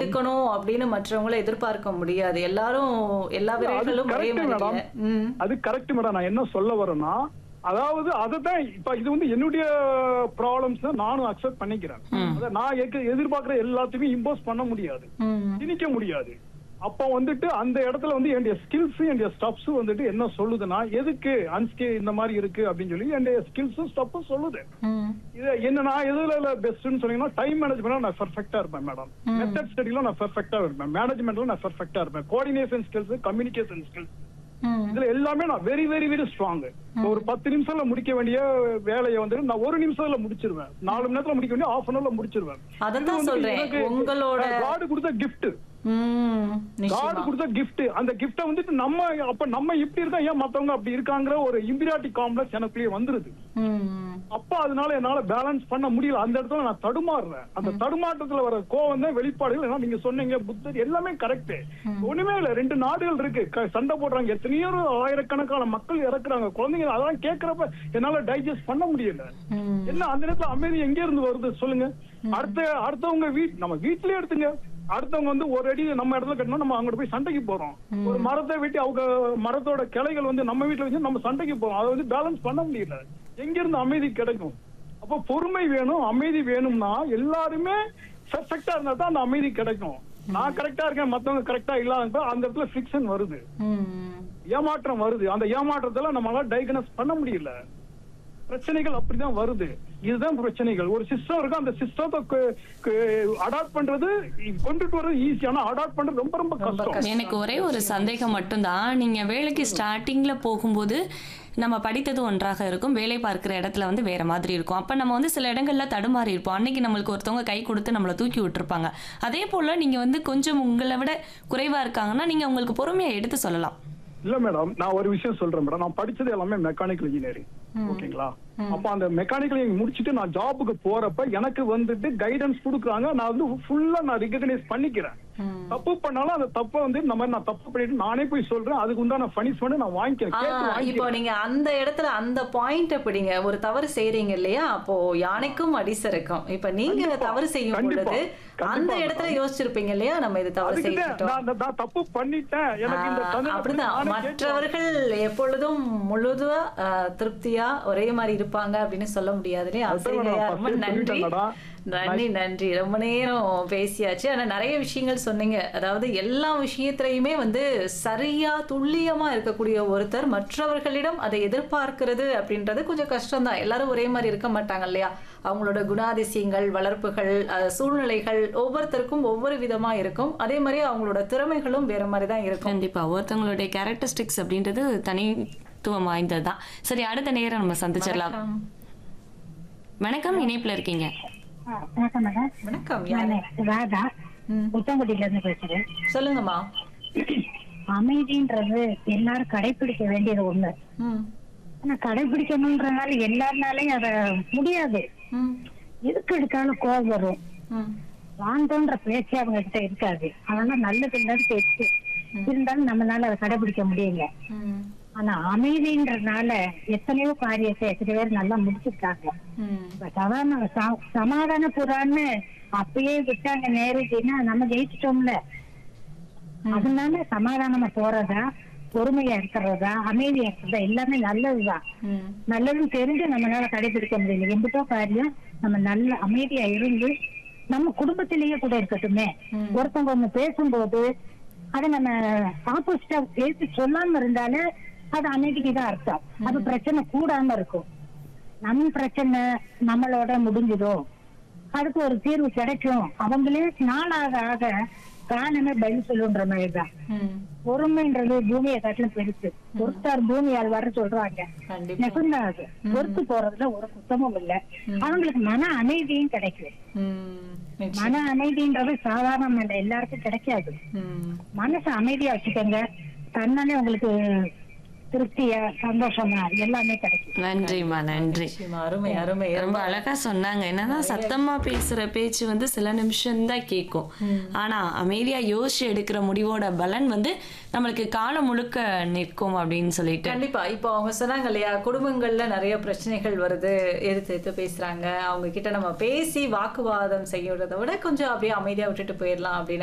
இருக்கணும் அப்படின்னு மற்றவங்கள எதிர்பார்க்க முடியாது எல்லாரும் எல்லா இல்ல, அது விரைகளும் ஒரே correct மாதிரி madam. இல்ல. ம் அது கரெக்ட் மேடம் நான் என்ன சொல்ல வரேன்னா அதாவது அதுதான் இப்ப இது வந்து என்னுடைய ப்ராப்ளம்ஸ் நானும் அக்செப்ட் பண்ணிக்கிறேன் அத நான் எக்க- எதிர்பார்க்கிற எல்லாத்தையுமே இம்போஸ் பண்ண முடியாது ம் திணிக்க முடியாது அப்ப வந்துட்டு அந்த இடத்துல வந்து என்னுடைய ஸ்கில்ஸ் என்னுடைய ஸ்டப்ஸ் வந்துட்டு என்ன சொல்லுதுன்னா எதுக்கு அன்ஸ்கே இந்த மாதிரி இருக்கு அப்படின்னு சொல்லி என்னுடைய ஸ்கில்ஸும் ஸ்டப்பும் சொல்லுது ம் இது என்ன நான் எதுல பெஸ்ட்னு சொன்னீங்கன்னா டைம் மேனேஜ்மெண்ட்ல நான் பெர்ஃபெக்டா இருப்பேன் மேடம் மெத்தட் ஸ்டடில நான் பெர்ஃபெக்டா இருப்பேன் மேனேஜ்மெண்ட்ல நான் பெர்ஃபெக்டா இருப்பேன் கோஆர்டினேஷன் ஸ்கில்ஸ் கம்யூனிகேஷன் ஸ்கில்ஸ் ம் இதுல எல்லாமே நான் வெரி வெரி வெரி ஸ்ட்ராங் ஒரு பத்து நிமிஷம்ல முடிக்க வேண்டிய வேலையை வந்து நான் ஒரு நிமிஷத்துல முடிச்சிருவேன் நாலு மணி நேரத்துல முடிக்க வேண்டிய ஆஃப் அன் ஹவர்ல முடிச்சிருவேன் அதைத்தான் சொல்றேன் உங்களோட காடு கொடுத்த கிஃப்ட் ம் காடு நிச்சயமா கொடுத்த கிஃப்ட் அந்த கிஃப்ட வந்துட்டு நம்ம அப்ப நம்ம இப்படி இருக்கோம் ஏன் மத்தவங்க அப்படி இருக்காங்கிற ஒரு இம்பிரியாட்டி காம்ப்ளெக்ஸ் எனக்குள்ளேயே வந்துருது ம் அப்ப அதனால என்னால பேலன்ஸ் பண்ண முடியல அந்த இடத்துல நான் தடுமாறுறேன் அந்த தடுமாற்றத்துல வர கோவம் தான் வெளிப்பாடுகள் ஏன்னா நீங்க சொன்னீங்க புத்தர் எல்லாமே கரெக்ட் ஒண்ணுமே இல்ல ரெண்டு நாடுகள் இருக்கு க- சண்டை போடுறாங்க எத்தனையோ ஆயிரக்கணக்கான மக்கள் இறக்குறாங்க குழந்தைங்க அதெல்லாம் கேக்குறப்ப என்னால டைஜஸ்ட் பண்ண முடியல ம் என்ன அந்த நேரத்துல அமைதி எங்க இருந்து வருது சொல்லுங்க அடுத்த அடுத்தவங்க வீட் நம்ம வீட்லயே எடுத்துங்க அடுத்தவங்க வந்து ஒரு அடி நம்ம இடத்துல கட்டணும் நம்ம அங்கிட்டு போய் சண்டைக்கு போறோம் ஒரு மரத்தை வெட்டி அவங்க மரத்தோட கிளைகள் வந்து நம்ம வீட்டுல வச்சு நம்ம சண்டைக்கு போறோம் அதை வந்து பேலன்ஸ் பண்ண முடியல எங்க இருந்து அமைதி கிடைக்கும் அப்போ பொறுமை வேணும் அமைதி வேணும்னா எல்லாருமே பெர்ஃபெக்டா இருந்தா தான் அந்த அமைதி கிடைக்கும் நான் கரெக்டா இருக்கேன் மத்தவங்க கரெக்டா இல்லாத அந்த இடத்துல ஃபிக்ஷன் வருது ம் ஏமாற்றம் வருது அந்த ஏமாற்றத்துல நம்மளால டயக்னோஸ் பண்ண முடியல பிரச்சனைகள் அப்படிதான் வருது இதுதான் பிரச்சனைகள் ஒரு சிஸ்டம் இருக்கு அந்த சிஸ்டத்தை அடாப்ட் பண்றது கொண்டுட்டு வர்றது ஈஸி ஆனா அடாப்ட் பண்றது ரொம்ப ரொம்ப கஷ்டம் எனக்கு ஒரே ஒரு சந்தேகம் மட்டும்தான் நீங்க வேலைக்கு ஸ்டார்டிங்ல போகும்போது நம்ம படித்தது ஒன்றாக இருக்கும் வேலை பார்க்குற இடத்துல வந்து வேற மாதிரி இருக்கும் அப்ப நம்ம வந்து சில இடங்கள்ல தடுமாறி இருப்போம் அன்னைக்கு நம்மளுக்கு ஒருத்தவங்க கை கொடுத்து நம்மளை தூக்கி விட்டுருப்பாங்க அதே போல நீங்க வந்து கொஞ்சம் உங்களை விட குறைவா இருக்காங்கன்னா நீங்க உங்களுக்கு பொறுமையா எடுத்து சொல்லலாம் இல்ல மேடம் நான் ஒரு விஷயம் சொல்றேன் மேடம் நான் படிச்சது எல்லாமே மெக்கானிக்கல் இன்ஜினியரிங் ஓகேங்களா அப்ப அந்த மெக்கானிக்கல் இன்ஜினியரிங் முடிச்சுட்டு நான் ஜாபுக்கு போறப்ப எனக்கு வந்துட்டு கைடன்ஸ் கொடுக்குறாங்க நான் வந்து ஃபுல்லா நான் ரிகக்னைஸ் பண்ணிக்கிறேன் தப்பு பண்ணாலும் அந்த தப்பை வந்து இந்த மாதிரி நான் தப்பு பண்ணிட்டு நானே போய் சொல்றேன் அதுக்கு உண்டான பனிஷ்மெண்ட் நான் வாங்கிக்கிறேன் ஆ, கேட்டு இப்போ வாங்கிக்கிறேன் நீங்க அந்த இடத்துல அந்த பாயிண்ட் பிடிங்க ஒரு தவறு செய்றீங்க இல்லையா அப்போ யானைக்கும் அடிசருக்கும் இப்ப நீங்க கண்டிப்பா, தவறு செய்யும் கண்டிப்பா, பொழுது கண்டிப்பா அந்த மேடம். இடத்துல யோசிச்சிருப்பீங்க இல்லையா நம்ம இது தவறு அதுக்கு செய்துட்டோம் நான் நான் நான் தப்பு பண்ணிட்டேன் எனக்கு இந்த ஆ, தண்டனை அப்படிதான் நானே கேட்டு மற்றவர்கள் எப்பொழுதும் முழுதுவா ஆ, திருப்தியா ஒரே மாதிரி இருப்பாங்க அப்படின்னு சொல்ல முடியாது இல்லையா அதான் சரிங்கய்யா நான் ரொம்ப first நன்றி சொல்லிட்டேன் மேடம். நன்றி நன்றி ரொம்ப நேரம் பேசியாச்சு ஆனா நிறைய விஷயங்கள் சொன்னீங்க அதாவது எல்லா விஷயத்திலையுமே வந்து சரியா துல்லியமா இருக்கக்கூடிய ஒருத்தர் மற்றவர்களிடம் அதை எதிர்பார்க்கிறது அப்படின்றது கொஞ்சம் கஷ்டம்தான் எல்லாரும் ஒரே மாதிரி இருக்க மாட்டாங்க இல்லையா அவங்களோட குணாதிசயங்கள் வளர்ப்புகள் அஹ், சூழ்நிலைகள் ஒவ்வொருத்தருக்கும் ஒவ்வொரு விதமா இருக்கும் அதே மாதிரி அவங்களோட திறமைகளும் வேற மாதிரி தான் இருக்கும் கண்டிப்பா ஒருத்தவங்களுடைய கேரக்டரிஸ்டிக்ஸ் அப்படின்றது தனித்துவம் வாய்ந்தது தான் சரி அடுத்த நேரம் நம்ம சந்திச்சிடலாம் வணக்கம் இணைப்புல இருக்கீங்க ஆ, வணக்கம் மேடம் வணக்கம் யாரு நான் ராதா ம். புத்தங்குடியில இருந்து பேசுறேன் சொல்லுங்கம்மா அமைதின்றது எல்லாரும் கடைபிடிக்க வேண்டியது ஒண்ணு ம் ஆனா கடைபிடிக்கணும்ன்றனால எல்லாருனாலையும் அத முடியாது ம் எதுக்கு எடுத்தாலும் கோபம் வரும் ம் வாண்டோன்ற பேச்சு அவங்க கிட்ட இருக்காது அதனால நல்லது இல்லைன்னு பேச்சு இருந்தாலும் நம்மளால அதை கடைபிடிக்க முடியல ம் ஆனா அமைதின்றதுனால எத்தனையோ காரியத்தை எத்தனை பேர் நல்லா முடிச்சிருக்காங்க ம் இப்ப சமாதான ச- சமாதான புறான்னு அப்பயே விட்டாங்க நேரடினா நம்ம ஜெயிச்சிட்டோம்ல அதனால சமாதானமா போறதா பொறுமையா இருக்கிறதா அமைதியா இருக்கிறதா எல்லாமே நல்லதுதான் ம் நல்லதுன்னு தெரிஞ்சு நம்மளால கடைபிடிக்க முடியல எந்தோ காரியம் நம்ம நல்ல அமைதியா இருந்து நம்ம குடும்பத்திலேயே கூட இருக்கட்டுமே ஒருத்தவங்க ஒண்ணு பேசும்போது அதை நம்ம ஆப்போசிட்டா பேசி சொல்லாம இருந்தாலே அது அமைதிக்கு தான் அர்த்தம் அது பிரச்சனை கூடாம இருக்கும் நம்ம பிரச்சனை நம்மளோட முடிஞ்சிடும் அதுக்கு ஒரு தீர்வு கிடைக்கும் அவங்களே நாளாக ஆக காலமே பதில் சொல்லுன்ற மாதிரிதான் ம் பொறுமைன்றது பூமியை காட்டிலும் பெருசு ஒருத்தர் பூமியால் வர சொல்றாங்க கண்டிப்பா நிஜம்தான் அது பொறுத்து போறதுல ஒரு குத்தமும் இல்ல அவங்களுக்கு மன அமைதியும் கிடைக்கும் ம் நிச்சயம். மன அமைதின்றது சாதாரணம் இல்ல எல்லாருக்கும் கிடைக்காது ம் மனசை அமைதியா வச்சுக்கோங்க தன்னாலே உங்களுக்கு திருப்தியா சந்தோஷமா எல்லாமே கிடைக்கும் நன்றிம்மா நன்றி நிச்சயமா அருமை அருமை ரொம்ப அழகா சொன்னாங்க என்னதான் சத்தமா பேசுற பேச்சு வந்து சில நிமிஷம் தான் கேட்கும் ஆனா அமைதியா யோசிச்சு எடுக்கிற முடிவோட பலன் வந்து நம்மளுக்கு காலம் முழுக்க நிற்கும் அப்படின்னு சொல்லிட்டு கண்டிப்பா இப்போ அவங்க சொன்னாங்க இல்லையா குடும்பங்கள்ல நிறைய பிரச்சனைகள் வருது எதிர்த்து எதிர்த்து பேசுறாங்க அவங்க கிட்ட நம்ம பேசி வாக்குவாதம் செய்யறதை விட கொஞ்சம் அப்படியே அமைதியா விட்டுட்டு போயிடலாம் அப்படின்னு